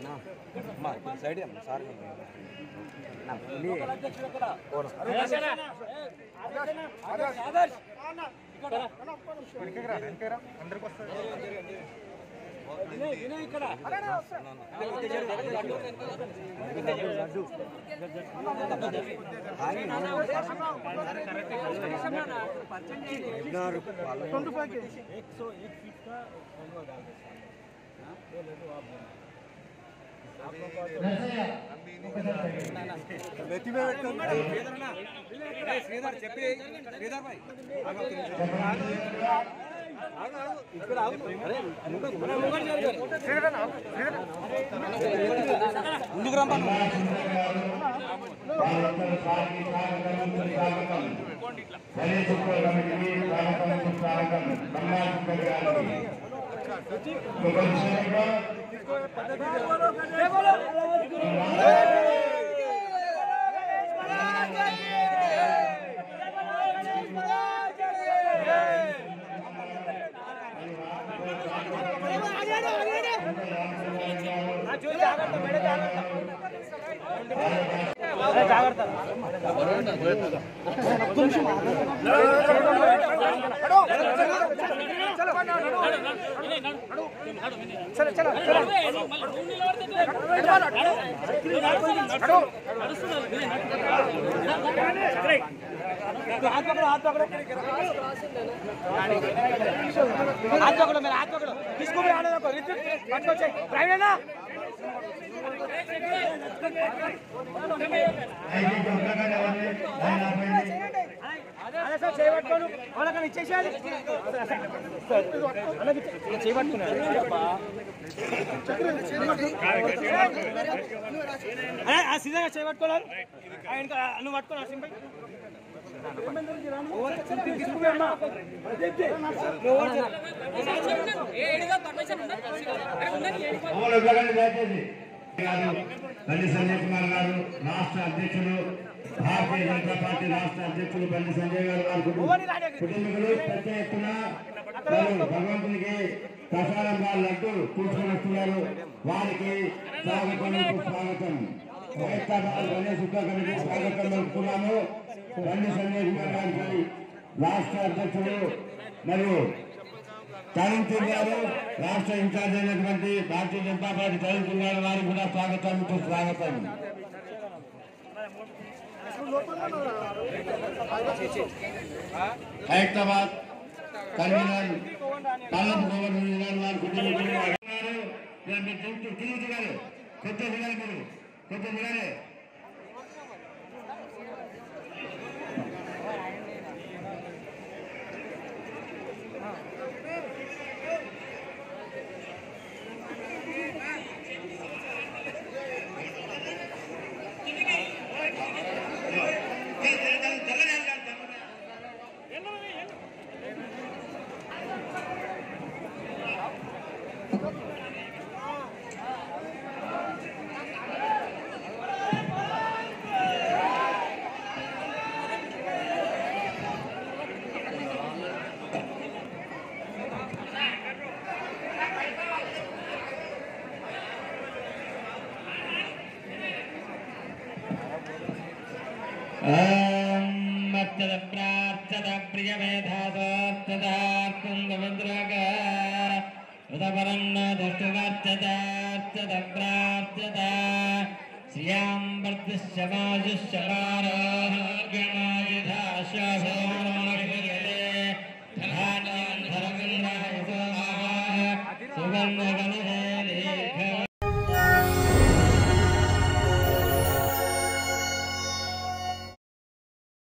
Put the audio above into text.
Side sir Sridhar చెప్పి శ్రీధర్ భాయ్ ముందుకు రమ్మను వాళ్ళందరూ సాగి స్వాగతం స్వాగతం సరే చుట్టూ కమిటీకి స్వాగతం స్వాగతం బంగారు గారికి ఒక విషయంలో हाथ पकड़ो मेरा हाथ पकड़ो किसको भी आने दो ऋतिक मत को चेक प्राइम है ना ఐదు గుంటగానే ఉంది ఆయన ఆపండి. అదే సార్ చేయబట్టుకోను వాళ్ళకి ఇచ్చేసేయాలి అలాగే చేయబట్టుకున్నాడు ఆ సీజన్గా చేయబట్టుకోవాలి ఇంకా నువ్వు పట్టుకున్నా సింపై అమలు ఇవ్వకండి దయచేసి గారు బండి సంజయ్ కుమార్ గారు రాష్ట్ర అధ్యక్షులు భారతీయ జనతా పార్టీ రాష్ట్ర అధ్యక్షులు బండి సంజయ్ గారు వారి కుటుంబ- కుటుంబీకులు పెద్ద ఎత్తున వారు భగవంతునికి ప్రసాదంగా లడ్డు తీసుకొని వస్తున్నారు వారికి స్వాగతం స్వాగతం హైదరాబాద్ గణేష్ ఉత్సవ కమిటీ స్వాగతం పలుకుతున్నాము బండి సంజయ్ కుమార్ గారికి రాష్ట్ర అధ్యక్షులు మరియు తరుణ్ గారు రాష్ట్ర ఇన్ఛార్జ్ అయినటువంటి భారతీయ జనతా పార్టీ తరుణ్ గారు వారికి కూడా స్వాగతం స్వాగతం హైదరాబాద్ కన్వీనర్ పల్లపు గోవర్ధన్ గారు వారి కుటుంబీకులు వారు మీరు తిరుగు- తిరుగు దిగారు కొత్త దిగారు మీరు కొత్త దిగారే మత్తద ప్రార్థద ప్రియమేధాసోత్తదాకుంగమంద్రగ ఉదపరన్న దృష్టవర్చదార్చద ప్రార్థద శ్రియాం వర్ధిష్యమాజుష్యమారోగ్యమాయుధాశ్వాసోణే ధనాన్యం ధరమింద్రాయ సువర్ణ గణేశ